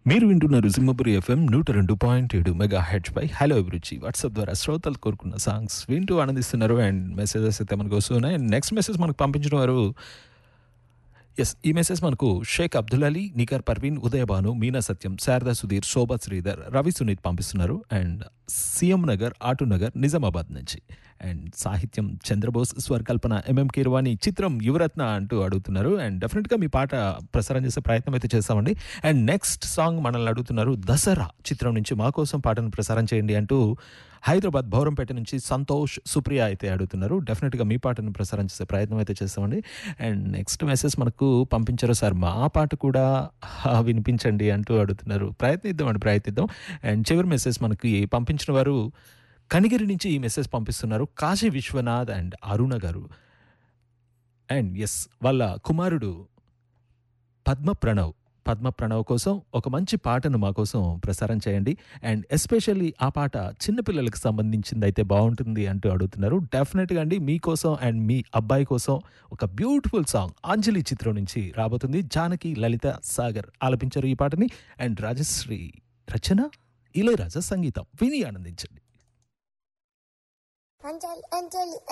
మీరు వింటున్నారు సింహపురి ఎఫ్ఎం నూట రెండు పాయింట్ ఏడు మెగా హెడ్స్ పై హలో అభిరుచి వాట్సాప్ ద్వారా శ్రోతలు కోరుకున్న సాంగ్స్ వింటూ ఆనందిస్తున్నారు అండ్ మెసేజెస్ అయితే మనకు వస్తున్నాయి అండ్ నెక్స్ట్ మెసేజ్ మనకు పంపించిన వారు ఎస్ ఈ మెసేజ్ మనకు షేక్ అబ్దుల్ అలీ నికర్ పర్వీన్ ఉదయభాను మీనా సత్యం శారదా సుధీర్ శోభా శ్రీధర్ రవి సునీత్ పంపిస్తున్నారు and CM Nagar auto Nagar Nizamabad నుంచి అండ్ సాహిత్యం చంద్రబోస్ స్వరకల్పన ఎంఎం కీర్వాణి చిత్రం యువరత్న అంటూ అడుగుతున్నారు అండ్ డెఫినెట్గా మీ పాట ప్రసారం చేసే ప్రయత్నం అయితే చేస్తామండి అండ్ నెక్స్ట్ సాంగ్ మనల్ని అడుగుతున్నారు దసరా చిత్రం నుంచి మా కోసం పాటను ప్రసారం చేయండి అంటూ హైదరాబాద్ భౌరంపేట నుంచి సంతోష్ సుప్రియ అయితే అడుగుతున్నారు డెఫినెట్గా మీ పాటను ప్రసారం చేసే ప్రయత్నం అయితే చేస్తామండి అండ్ నెక్స్ట్ మెసేజ్ మనకు పంపించారు సార్ మా పాట కూడా ఆ, వినిపించండి అంటూ అడుగుతున్నారు ప్రయత్నిద్దాం అండి ప్రయత్నిద్దాం అండ్ చివరి మెసేజ్ మనకి పంపించిన వారు కనిగిరి నుంచి ఈ మెసేజ్ పంపిస్తున్నారు కాశీ విశ్వనాథ్ అండ్ అరుణ గారు అండ్ ఎస్ వాళ్ళ కుమారుడు పద్మ ప్రణవ్ పద్మ ప్రణవ్ కోసం ఒక మంచి పాటను మా కోసం ప్రసారం చేయండి అండ్ ఎస్పెషల్లీ ఆ పాట చిన్నపిల్లలకు సంబంధించింది అయితే బాగుంటుంది అంటూ అడుగుతున్నారు డెఫినెట్గా అండి మీకోసం అండ్ మీ అబ్బాయి కోసం ఒక బ్యూటిఫుల్ సాంగ్ అంజలి చిత్రం నుంచి రాబోతుంది జానకి లలిత సాగర్ ఆలపించారు ఈ పాటని అండ్ రాజశ్రీ రచన ఇళయరాజా సంగీతం విని ఆనందించండి అంజలి అంజలి